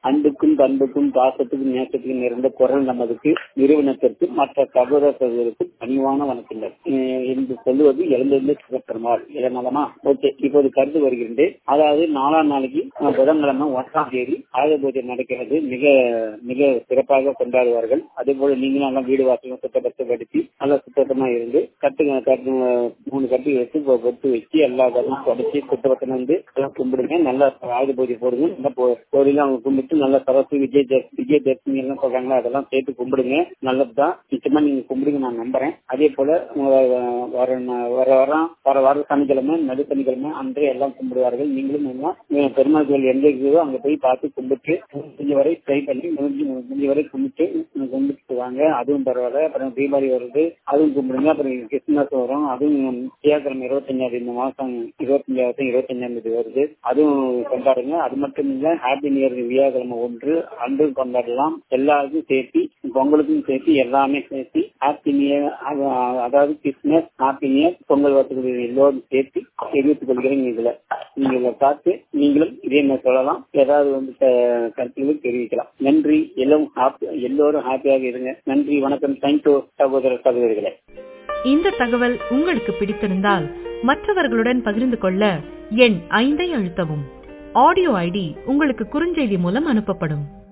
அன்புக்கும் பண்புக்கும் பாசத்துக்கும் நேசத்துக்கும் நிறைந்த குரல் நமதுக்கு நிறுவனத்திற்கு மற்ற சகோதர சகோதரருக்கு பணிவான வணக்கங்கள் அஹ் என்று சொல்லுவது இழந்திருந்த சிவபெருமாள் இதனாலமா ஓகே இப்போது கருத்து வருகின்றது அதாவது நாலாம் நாளைக்கு அஹ், புதன்கிழமை ஒன்றாம் தேதி ஆயுத பூஜை நடக்கிறது மிக மிக சிறப்பாக கொண்டாடுவார்கள் அதே போல நீங்களும் எல்லாம் வீடு வாசலும் சுத்தப்படுத்தப்படுத்தி நல்லா சுத்தமா இருந்து கட்டு கட்டு மூணு கட்டு வச்சு பொ- பொட்டு வச்சு எல்லா கட்டும் தொடச்சி சுத்தபத்தம் வந்து எல்லாம் கும்பிடுங்க நல்லா ஆயுத பூஜை போடுங்க நல்லா போ- கோயில அவங்க கும்பிட்டு நல்லா சரஸ்வதி விஜய் தர்- விஜய் தர்ஷினி எல்லாம் சொல்றாங்களா அதெல்லாம் சேர்த்து கும்பிடுங்க நல்லதுதான் நிச்சயமா நீங்க கும்பிடுங்க நான் நம்புறேன் அதே போல அஹ், வர வர வாரம் வர வார சனிக்கிழமை நடு சனிக்கிழமை அன்றே எல்லாம் கும்பிடுவார்கள் நீங்களும் எல்லாம் அஹ், பெருமாள் கோயில் எங்க இருக்குதோ அங்க போய் பார்த்து கும்பிட்டு முடிஞ்ச வரை ட்ரை பண்ணி முடிஞ்சு முடிஞ்ச வரை கும்பிட்டு உம், கும்பிட்டு வாங்க அதுவும் பரவாயில்ல அப்புறம் தீபாவளி வருது அதுவும் கும்பிடுங்க அப்புறம் கிறிஸ்துமஸ் வரும் அதுவும் தியாகிழமை இருபத்தஞ்சாவது இந்த மாசம் இருபத்தஞ்சாவது இருபத்தஞ்சாம் தேதி வருது அதுவும் கொண்டாடுங்க அது மட்டும் இல்ல ஹாப்பி நியூ இயர் வியாழக்கிழமை ஒன்று அன்று கொண்டாடலாம் எல்லாருக்கும் சேர்த்து பொங்கலுக்கும் சேர்த்து எல்லாமே சேர்த்து ஹாப்பி நியூ இயர் அதாவது Christmas happy new year Pongal வரத்துக்கு எல்லோரும் சேர்த்து தெரிவித்துக் கொள்கிறேன் இதுல நீங்க பார்த்து நீங்களும் இதே மாதிரி சொல்லலாம் ஏதாவது வந்து க- கருத்துக்கள் தெரிவிக்கலாம் நன்றி எல்லாம் happy- எல்லோரும் ஹாப்பியாக இருங்க நன்றி வணக்கம் தேங்க்யூ சகோதர சகோதரிகளே இந்த தகவல் உங்களுக்கு பிடித்திருந்தால் மற்றவர்களுடன் பகிர்ந்து கொள்ள எண் ஐந்தை அழுத்தவும் ஆடியோ ஐடி உங்களுக்கு குறுஞ்செய்தி மூலம் அனுப்பப்படும்